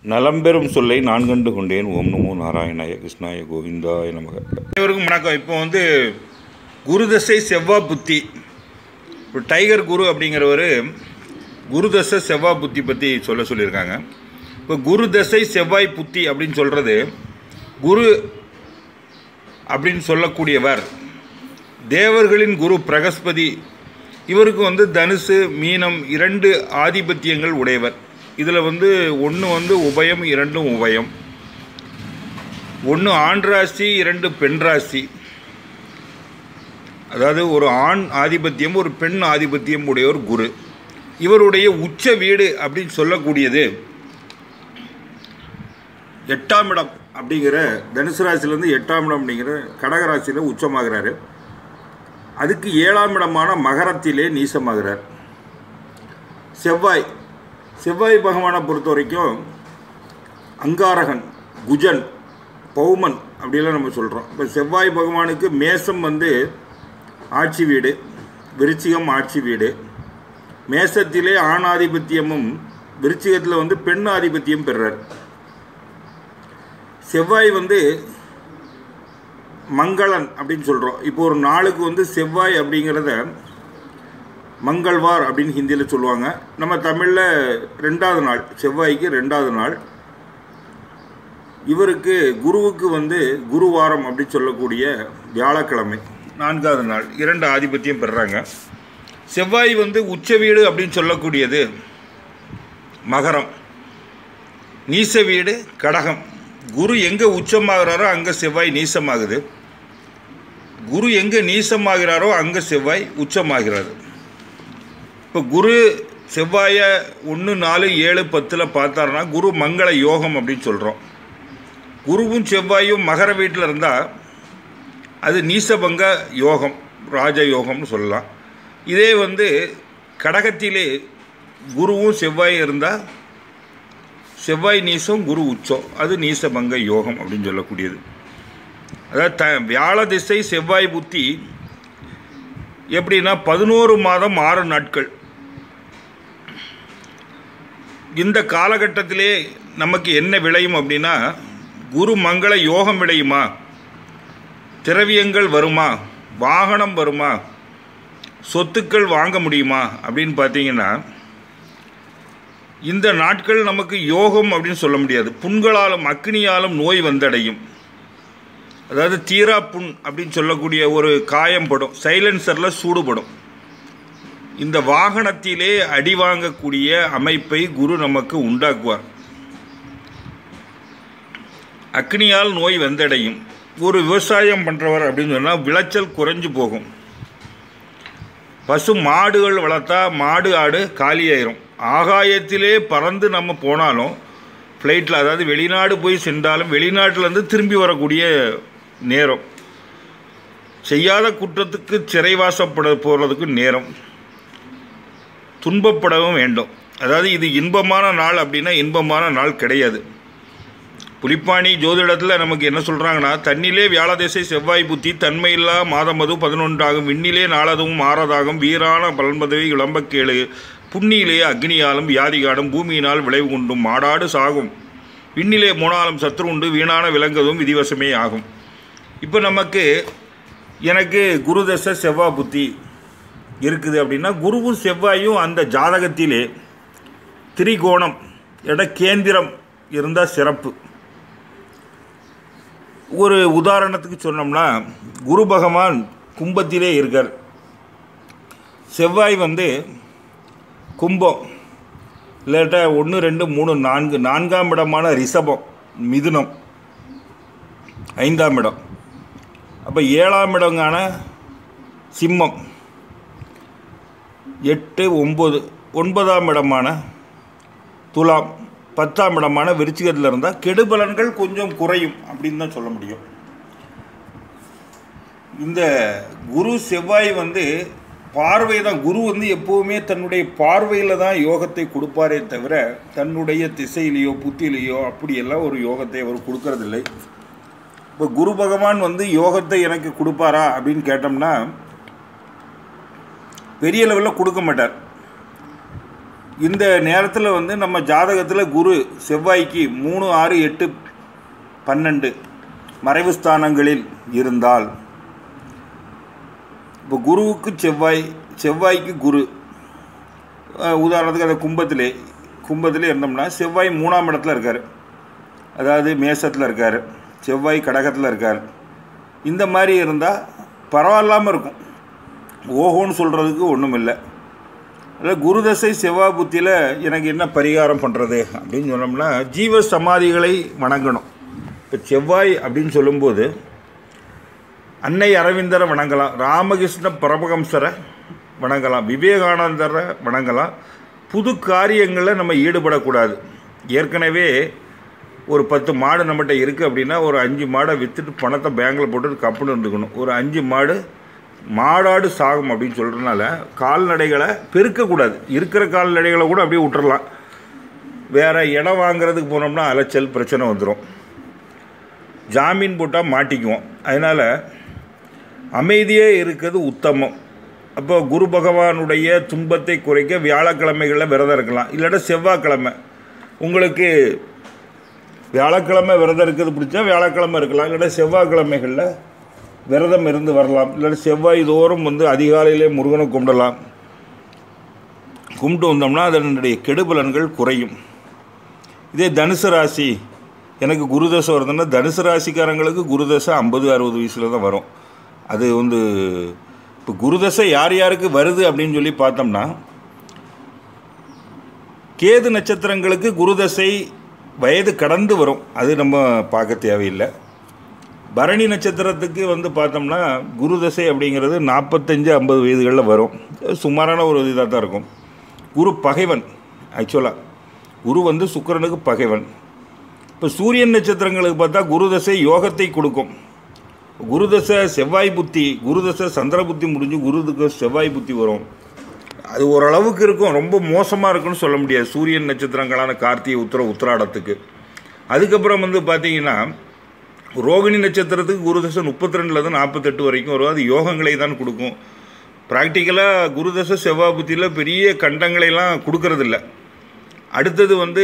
நலம்பெறும் சொல்லை நான் கண்டு கொண்டேன் ஓம் நமோ நாராயணாய கிருஷ்ணாய கோவிந்தாய நமக அனைவருக்கும் வணக்கம் இப்போ வந்து குருதசை செவ்வாய் புத்தி இப்போ டைகர் குரு அப்படிங்கிறவர் குருதசை செவ்வாய் புத்தி பற்றி சொல்ல சொல்லியிருக்காங்க இப்போ குரு தசை செவ்வாய் புத்தி அப்படின்னு சொல்கிறது குரு அப்படின்னு சொல்லக்கூடியவர் தேவர்களின் குரு பிரகஸ்பதி இவருக்கு வந்து தனுசு மீனம் இரண்டு ஆதிபத்தியங்கள் உடையவர் இதில் வந்து ஒன்று வந்து உபயம் இரண்டும் உபயம் ஒன்று ஆண் ராசி இரண்டு பெண் ராசி அதாவது ஒரு ஆண் ஆதிபத்தியம் ஒரு பெண் ஆதிபத்தியம் உடையவர் குரு இவருடைய உச்ச வீடு அப்படின்னு சொல்லக்கூடியது எட்டாம் இடம் அப்படிங்கிற தனுசு ராசிலேருந்து எட்டாம் இடம் அப்படிங்கிற கடகராசியில் உச்சமாகிறாரு அதுக்கு ஏழாம் இடமான மகரத்திலே நீசமாகிறார் செவ்வாய் செவ்வாய் பகவானை பொறுத்த வரைக்கும் அங்காரகன் குஜன் பௌமன் அப்படிலாம் நம்ம சொல்கிறோம் இப்போ செவ்வாய் பகவானுக்கு மேசம் வந்து ஆட்சி வீடு விருச்சிகம் ஆட்சி வீடு மேசத்திலே ஆண் ஆதிபத்தியமும் விருச்சிகத்தில் வந்து பெண் ஆதிபத்தியம் பெறுறார் செவ்வாய் வந்து மங்களன் அப்படின்னு சொல்கிறோம் இப்போ ஒரு நாளுக்கு வந்து செவ்வாய் அப்படிங்கிறத மங்கள்வார் அப்படின்னு ஹிந்தியில் சொல்லுவாங்க நம்ம தமிழில் ரெண்டாவது நாள் செவ்வாய்க்கு ரெண்டாவது நாள் இவருக்கு குருவுக்கு வந்து குருவாரம் அப்படின்னு சொல்லக்கூடிய வியாழக்கிழமை நான்காவது நாள் இரண்டு ஆதிபத்தியம் பெறுறாங்க செவ்வாய் வந்து உச்ச வீடு அப்படின்னு சொல்லக்கூடியது மகரம் நீச வீடு கடகம் குரு எங்கே உச்சமாகிறாரோ அங்கே செவ்வாய் நீசமாகுது குரு எங்கே நீசமாகிறாரோ அங்கே செவ்வாய் உச்சமாகிறாரு இப்போ குரு செவ்வாயை ஒன்று நாலு ஏழு பத்தில் பார்த்தாருன்னா குரு மங்கள யோகம் அப்படின்னு சொல்கிறோம் குருவும் செவ்வாயும் மகர வீட்டில் இருந்தால் அது நீசபங்க யோகம் ராஜ யோகம்னு சொல்லலாம் இதே வந்து கடகத்திலே குருவும் செவ்வாயும் இருந்தால் செவ்வாய் நீசம் குரு உச்சம் அது நீசபங்க யோகம் அப்படின்னு சொல்லக்கூடியது அதாவது த வியாழ திசை செவ்வாய் புத்தி எப்படின்னா பதினோரு மாதம் ஆறு நாட்கள் இந்த காலகட்டத்திலே நமக்கு என்ன விளையும் அப்படின்னா குரு மங்கள யோகம் விளையுமா திரவியங்கள் வருமா வாகனம் வருமா சொத்துக்கள் வாங்க முடியுமா அப்படின்னு பார்த்தீங்கன்னா இந்த நாட்கள் நமக்கு யோகம் அப்படின்னு சொல்ல முடியாது புண்களாலும் அக்னியாலும் நோய் வந்தடையும் அதாவது தீரா புண் அப்படின்னு சொல்லக்கூடிய ஒரு காயம் படும் சைலன்சரில் சூடுபடும் இந்த வாகனத்திலே அடி வாங்கக்கூடிய அமைப்பை குரு நமக்கு உண்டாக்குவார் அக்னியால் நோய் வந்தடையும் ஒரு விவசாயம் பண்ணுறவர் அப்படின்னு சொன்னால் விளைச்சல் குறைஞ்சு போகும் பசு மாடுகள் வளர்த்தா மாடு ஆடு காலியாயிரும் ஆகாயத்திலே பறந்து நம்ம போனாலும் ஃப்ளைட்டில் அதாவது வெளிநாடு போய் சென்றாலும் வெளிநாட்டிலேருந்து திரும்பி வரக்கூடிய நேரம் செய்யாத குற்றத்துக்கு சிறைவாசப்பட போகிறதுக்கு நேரம் துன்பப்படவும் வேண்டும் அதாவது இது இன்பமான நாள் அப்படின்னா இன்பமான நாள் கிடையாது புலிப்பாணி ஜோதிடத்தில் நமக்கு என்ன சொல்கிறாங்கன்னா தன்னிலே வியாழதேசை செவ்வாய் புத்தி தன்மையில்லா மாதமது பதினொன்றாகும் விண்ணிலே நாளதும் ஆறதாகும் வீரான பலன்பதவி இளம்பக்கேளு புண்ணியிலே அக்னியாலும் வியாதிகாடும் பூமியினால் விளைவு கொண்டும் மாடாடு சாகும் விண்ணிலே மூணாலும் சத்ரு உண்டு வீணான விலங்குவதும் விதிவசமே ஆகும் இப்போ நமக்கு எனக்கு குருதச செவ்வாய் புத்தி இருக்குது அப்படின்னா குருவும் செவ்வாயும் அந்த ஜாதகத்திலே திரிகோணம் இட கேந்திரம் இருந்தால் சிறப்பு ஒரு உதாரணத்துக்கு சொன்னோம்னா குரு பகவான் கும்பத்திலே இருக்கார் செவ்வாய் வந்து கும்பம் இல்லாட்டா ஒன்று ரெண்டு மூணு நான்கு நான்காம் இடமான ரிஷபம் மிதுனம் ஐந்தாம் இடம் அப்போ ஏழாம் இடங்கான சிம்மம் எட்டு ஒம்பது ஒன்பதாம் இடமான துலாம் பத்தாம் இடமான விருச்சிகத்தில் இருந்தால் கெடுபலன்கள் கொஞ்சம் குறையும் அப்படின்னு தான் சொல்ல முடியும் இந்த குரு செவ்வாய் வந்து பார்வை தான் குரு வந்து எப்போவுமே தன்னுடைய பார்வையில் தான் யோகத்தை கொடுப்பாரே தவிர தன்னுடைய திசையிலையோ புத்தியிலையோ அப்படியெல்லாம் ஒரு யோகத்தை அவர் கொடுக்கறதில்லை இப்போ குரு பகவான் வந்து யோகத்தை எனக்கு கொடுப்பாரா அப்படின்னு கேட்டோம்னா பெரிய லெவலில் கொடுக்க மாட்டார் இந்த நேரத்தில் வந்து நம்ம ஜாதகத்தில் குரு செவ்வாய்க்கு மூணு ஆறு எட்டு பன்னெண்டு மறைவு ஸ்தானங்களில் இருந்தால் இப்போ குருவுக்கு செவ்வாய் செவ்வாய்க்கு குரு அஹ் உதாரணத்துக்கு அந்த கும்பத்திலே கும்பத்திலே இருந்தோம்னா செவ்வாய் மூணாம் இடத்துல இருக்கார் அதாவது மேசத்தில் இருக்கார் செவ்வாய் கடகத்தில் இருக்கார் இந்த மாதிரி இருந்தால் பரவாயில்லாமல் இருக்கும் ஓஹோன்னு சொல்கிறதுக்கு ஒன்றும் இல்லை அதில் குருதசை செவ்வாய் புத்தியில் எனக்கு என்ன பரிகாரம் பண்ணுறது அப்படின்னு சொன்னோம்னா ஜீவ சமாதிகளை வணங்கணும் இப்போ செவ்வாய் அப்படின்னு சொல்லும்போது அன்னை அரவிந்தரை வணங்கலாம் ராமகிருஷ்ண பரமஹம்சரை வணங்கலாம் விவேகானந்தரை வணங்கலாம் புது காரியங்களில் நம்ம ஈடுபடக்கூடாது ஏற்கனவே ஒரு பத்து மாடு நம்மகிட்ட இருக்குது அப்படின்னா ஒரு அஞ்சு மாடை விற்றுட்டு பணத்தை பேங்கில் போட்டுட்டு கப்புன்னு இருந்துக்கணும் ஒரு அஞ்சு மாடு மாடாடு சாகும் அப்படின்னு சொல்கிறதுனால கால்நடைகளை பெருக்கக்கூடாது இருக்கிற கால்நடைகளை கூட அப்படியே விட்டுறலாம் வேறு இடம் வாங்குறதுக்கு போனோம்னா அலைச்சல் பிரச்சனை வந்துடும் ஜாமீன் போட்டால் மாட்டிக்குவோம் அதனால் அமைதியே இருக்கிறது உத்தமம் அப்போ குரு பகவானுடைய துன்பத்தை குறைக்க வியாழக்கிழமைகளில் விரதம் இருக்கலாம் இல்லாட்டா செவ்வாய்க்கிழமை உங்களுக்கு வியாழக்கிழமை விரதம் இருக்கிறது பிடிச்சா வியாழக்கிழமை இருக்கலாம் இல்லாட்டா செவ்வாய்க்கிழமைகளில் விரதம் இருந்து வரலாம் இல்லாட்டி செவ்வாய் தோறும் வந்து அதிகாலையிலே முருகனை கும்பிடலாம் கும்பிட்டு வந்தோம்னா அதனுடைய கெடுபலன்கள் குறையும் இதே தனுசு ராசி எனக்கு குருதசை வருதுன்னா தனுசு ராசிக்காரங்களுக்கு குருதசை ஐம்பது அறுபது வயசில் தான் வரும் அது வந்து இப்போ குருதசை யார் யாருக்கு வருது அப்படின்னு சொல்லி பார்த்தோம்னா கேது நட்சத்திரங்களுக்கு குருதசை வயது கடந்து வரும் அது நம்ம பார்க்க தேவையில்லை பரணி நட்சத்திரத்துக்கு வந்து பார்த்தோம்னா குருதசை அப்படிங்கிறது நாற்பத்தஞ்சு ஐம்பது வயதுகளில் வரும் சுமாரான ஒரு இதாக தான் இருக்கும் குரு பகைவன் ஆக்சுவலாக குரு வந்து சுக்கிரனுக்கு பகைவன் இப்போ சூரியன் நட்சத்திரங்களுக்கு பார்த்தா குருதசை யோகத்தை கொடுக்கும் குருதசை செவ்வாய் புத்தி குருதசை சந்திர புத்தி முடிஞ்சு குருதுக்கு செவ்வாய் புத்தி வரும் அது ஓரளவுக்கு இருக்கும் ரொம்ப மோசமாக இருக்குன்னு சொல்ல முடியாது சூரியன் நட்சத்திரங்களான கார்த்திகை உத்திர உத்திராடத்துக்கு அதுக்கப்புறம் வந்து பார்த்தீங்கன்னா ரோகிணி நட்சத்திரத்துக்கு குருதசை முப்பத்தி ரெண்டுலேருந்து நாற்பத்தெட்டு வரைக்கும் வரும் அது யோகங்களை தான் கொடுக்கும் ப்ராக்டிக்கலாக குருதசை செவ்வாய் புத்தியில் பெரிய கண்டங்களைலாம் கொடுக்கறதில்ல அடுத்தது வந்து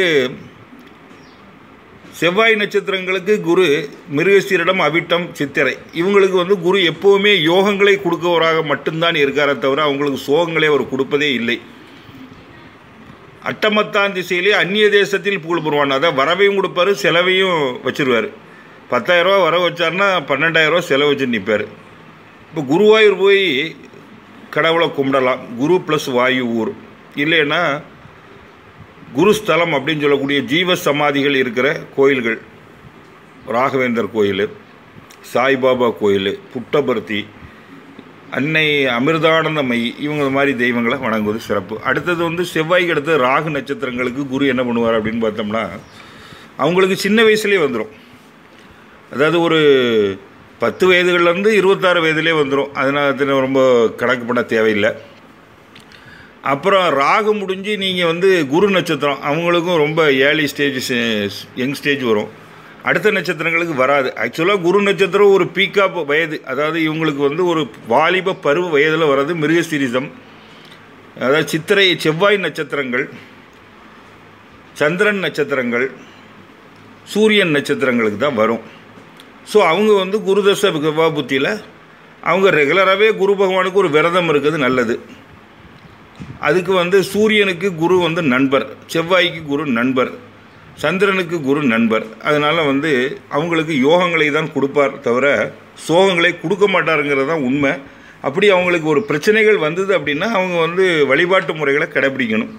செவ்வாய் நட்சத்திரங்களுக்கு குரு மிருகசீரிடம் அவிட்டம் சித்திரை இவங்களுக்கு வந்து குரு எப்போவுமே யோகங்களை கொடுக்கவராக மட்டும்தான் இருக்காரே தவிர அவங்களுக்கு சோகங்களை அவர் கொடுப்பதே இல்லை அட்டமத்தான் திசையிலே அந்நிய தேசத்தில் புகழ் பெறுவான் அதான் வரவையும் கொடுப்பாரு செலவையும் வச்சிருவார் பத்தாயிரரூவா வர வச்சார்னா பன்னெண்டாயிரரூவா செலவு வச்சு நிற்பார் இப்போ குருவாயூர் போய் கடவுளை கும்பிடலாம் குரு ப்ளஸ் வாயு ஊர் இல்லைன்னா குருஸ்தலம் அப்படின்னு சொல்லக்கூடிய ஜீவ சமாதிகள் இருக்கிற கோயில்கள் ராகவேந்தர் கோயில் சாய்பாபா கோயில் புட்டபர்த்தி அன்னை அமிர்தானந்தமயி இவங்க மாதிரி தெய்வங்களை வணங்குவது சிறப்பு அடுத்தது வந்து செவ்வாய்க்கு அடுத்து ராகு நட்சத்திரங்களுக்கு குரு என்ன பண்ணுவார் அப்படின்னு பார்த்தோம்னா அவங்களுக்கு சின்ன வயசுலேயே வந்துடும் அதாவது ஒரு பத்து வயதுகள்லேருந்து இருபத்தாறு வயதுலேயே வந்துடும் அதனால ரொம்ப கணக்கு பண்ண தேவையில்லை அப்புறம் ராகு முடிஞ்சு நீங்கள் வந்து குரு நட்சத்திரம் அவங்களுக்கும் ரொம்ப ஏர்லி ஸ்டேஜ் யங் ஸ்டேஜ் வரும் அடுத்த நட்சத்திரங்களுக்கு வராது ஆக்சுவலாக குரு நட்சத்திரம் ஒரு பீக்காப் வயது அதாவது இவங்களுக்கு வந்து ஒரு வாலிப பருவ வயதில் வர்றது மிருகசீரிசம் அதாவது சித்திரை செவ்வாய் நட்சத்திரங்கள் சந்திரன் நட்சத்திரங்கள் சூரியன் நட்சத்திரங்களுக்கு தான் வரும் ஸோ அவங்க வந்து குருதச புத்தியில் அவங்க ரெகுலராகவே குரு பகவானுக்கு ஒரு விரதம் இருக்கிறது நல்லது அதுக்கு வந்து சூரியனுக்கு குரு வந்து நண்பர் செவ்வாய்க்கு குரு நண்பர் சந்திரனுக்கு குரு நண்பர் அதனால் வந்து அவங்களுக்கு யோகங்களை தான் கொடுப்பார் தவிர சோகங்களை கொடுக்க மாட்டாருங்கிறது தான் உண்மை அப்படி அவங்களுக்கு ஒரு பிரச்சனைகள் வந்தது அப்படின்னா அவங்க வந்து வழிபாட்டு முறைகளை கடைபிடிக்கணும்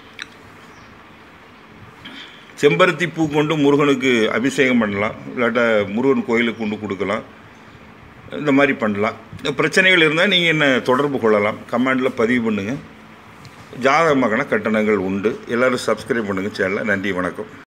செம்பருத்தி பூ கொண்டு முருகனுக்கு அபிஷேகம் பண்ணலாம் இல்லாட்டா முருகன் கோயிலுக்கு கொண்டு கொடுக்கலாம் இந்த மாதிரி பண்ணலாம் பிரச்சனைகள் இருந்தால் நீங்கள் என்ன தொடர்பு கொள்ளலாம் கமெண்டில் பதிவு பண்ணுங்கள் ஜாதகமான கட்டணங்கள் உண்டு எல்லோரும் சப்ஸ்கிரைப் பண்ணுங்கள் சேனலை நன்றி வணக்கம்